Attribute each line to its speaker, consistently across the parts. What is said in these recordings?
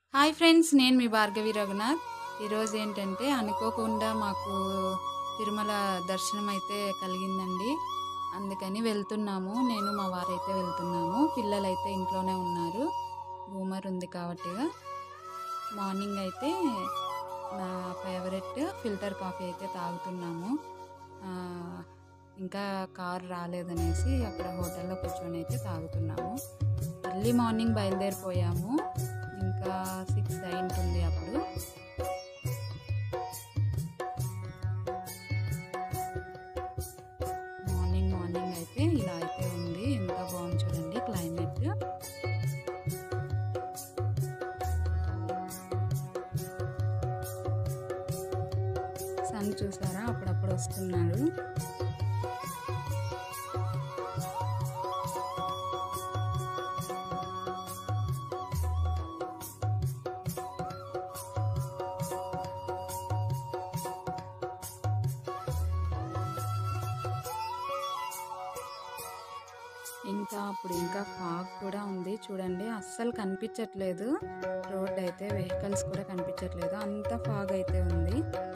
Speaker 1: hi friends నేను మీ భార్గవి రఘునాథ్ ఈరోజు ఏంటంటే అనుకోకుండా మాకు తిరుమల దర్శనం అయితే కలిగిందండి అందుకని వెళ్తున్నాము నేను మా వారైతే వెళ్తున్నాము పిల్లలైతే ఇంట్లోనే ఉన్నారు బూమర్ ఉంది కాబట్టిగా మార్నింగ్ అయితే నా ఫేవరెట్ ఫిల్టర్ కాఫీ అయితే తాగుతున్నాము ఆ, ఇంకా కార్ రాలేదనేసి అక్కడ హోటల్లో కూర్చొని అయితే తాగుతున్నాము ఎర్లీ మార్నింగ్ బయలుదేరిపోయాము ఇంకా సిక్స్ అయింటుంది అప్పుడు మార్నింగ్ మార్నింగ్ అయితే ఇలా అయితే ఉంది ఎంత బాగుంది చూడండి క్లైమేట్ సన్ చూసారా అప్పుడప్పుడు వస్తున్నాడు ఇంకా అప్పుడు ఇంకా ఫాగ్ కూడా ఉంది చూడండి అస్సలు కనిపించట్లేదు రోడ్ అయితే వెహికల్స్ కూడా కనిపించట్లేదు అంత ఫాగ్ అయితే ఉంది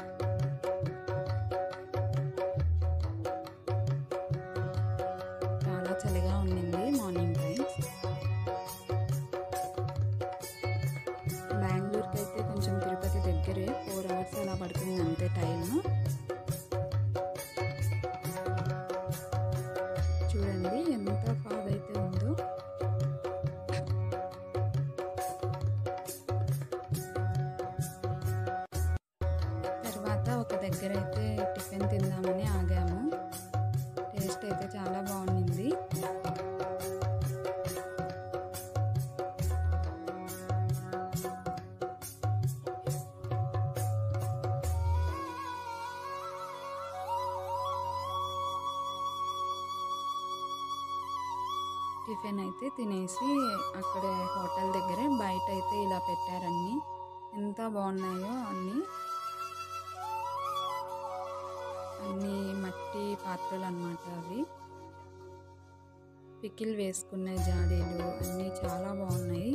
Speaker 1: చాలా చలిగా ఉండింది మార్నింగ్ టైమ్స్ బెంగళూరుకి అయితే కొంచెం తిరుపతి దగ్గరే ఫోర్ అవర్స్ అలా పడుతుంది అంతే టైము చూడండి ఎంత ఫాగ్ అయితే ఉందో తర్వాత ఒక దగ్గర అయితే టిఫిన్ తిందామని ఆగాము టేస్ట్ అయితే చాలా బాగుండింది టిఫిన్ అయితే తినేసి అక్కడ హోటల్ దగ్గరే బయట అయితే ఇలా పెట్టారన్ని ఎంత బాగున్నాయో అన్నీ అన్ని మట్టి పాత్రలు అన్నమాట అవి పికిల్ వేసుకునే జాడీలు అన్నీ చాలా బాగున్నాయి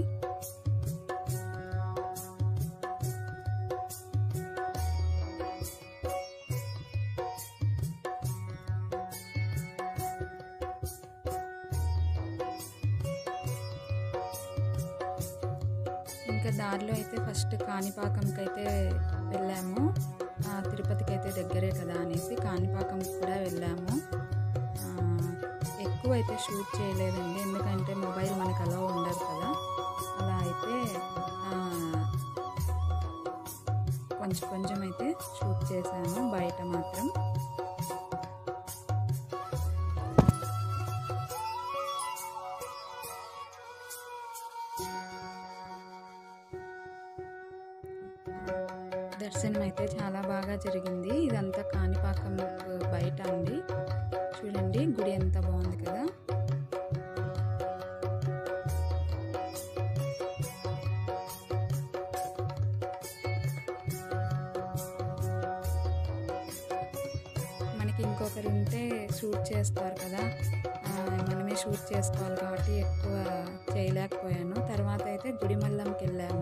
Speaker 1: ఇంకా దారిలో అయితే ఫస్ట్ కాణిపాకంకి అయితే వెళ్ళాము ఆ, తిరుపతికి అయితే దగ్గరే కదా అనేసి కాణిపాకం కూడా వెళ్ళాము ఆ, ఎక్కువ అయితే షూట్ చేయలేదండి ఎందుకంటే మొబైల్ మనకు అలా ఉండదు కదా అలా అయితే ఆ, కొంచెం కొంచెం అయితే షూట్ చేశాను బయట మాత్రం దర్శనం అయితే చాలా బాగా జరిగింది ఇదంతా కాణిపాకం బయట అండి చూడండి గుడి ఎంత బాగుంది కదా మనకి ఇంకొకరు ఉంటే షూట్ చేస్తారు కదా ఆ, మనమే షూట్ చేసుకోవాలి కాబట్టి ఎక్కువ చేయలేకపోయాను తర్వాత అయితే గుడిమల్లంకి వెళ్ళాము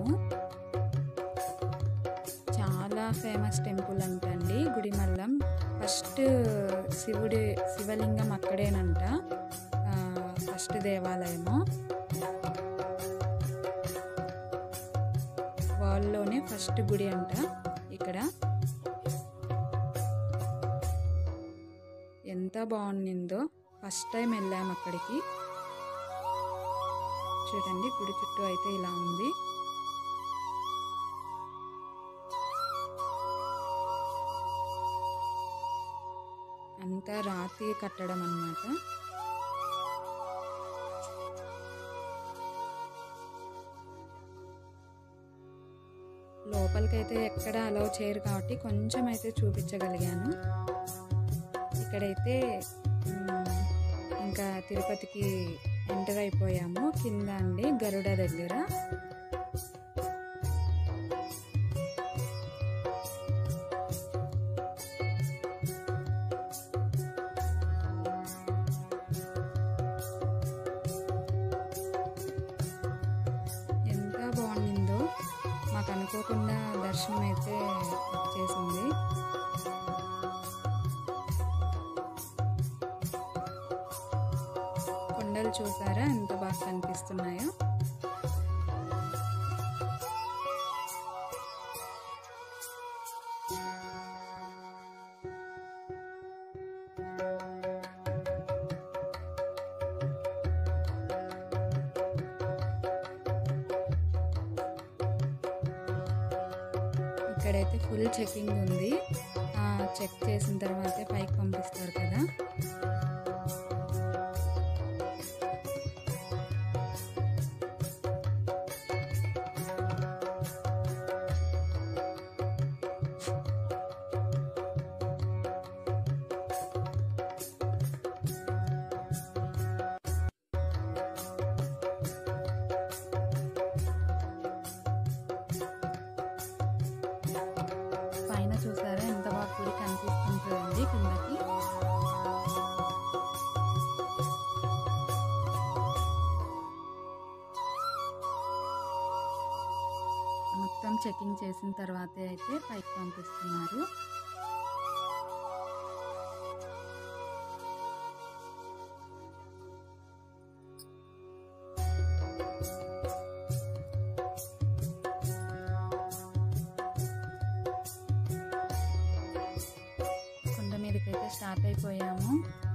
Speaker 1: చాలా ఫేమస్ టెంపుల్ అంటండి గుడిమల్లం ఫస్ట్ శివుడి శివలింగం అక్కడేనంట ఆ, ఫస్ట్ దేవాలయము వాళ్ళలోనే ఫస్ట్ గుడి అంట ఇక్కడ ఎంత బాగుండిందో ఫస్ట్ టైం వెళ్ళాము అక్కడికి చూడండి గుడి చుట్టూ అయితే ఇలా ఉంది అంతా రాతి కట్టడం అన్నమాట లోపలికైతే ఎక్కడ అలౌ చేయరు కాబట్టి కొంచెం అయితే చూపించగలిగాను ఇక్కడైతే మ్, ఇంకా తిరుపతికి ఎంటర్ అయిపోయాము కింద అండి గరుడ దగ్గర ఎంత బాగుండిందో అనుకోకుండా దర్శనం అయితే వచ్చేసింది కొండలు చూసారా ఎంత బాగా కనిపిస్తున్నాయో ఇక్కడైతే ఫుల్ చెకింగ్ ఉంది ఆ, చెక్ చేసిన తర్వాతే పైకి పంపిస్తారు కదా పైన చూసారా ఎంత బాగా గుడి కనిపిస్తుంటుందండి కిందకి మొత్తం చెకింగ్ చేసిన తర్వాతే అయితే పైకి పంపిస్తున్నారు కొండ మీదకైతే స్టార్ట్ అయిపోయాము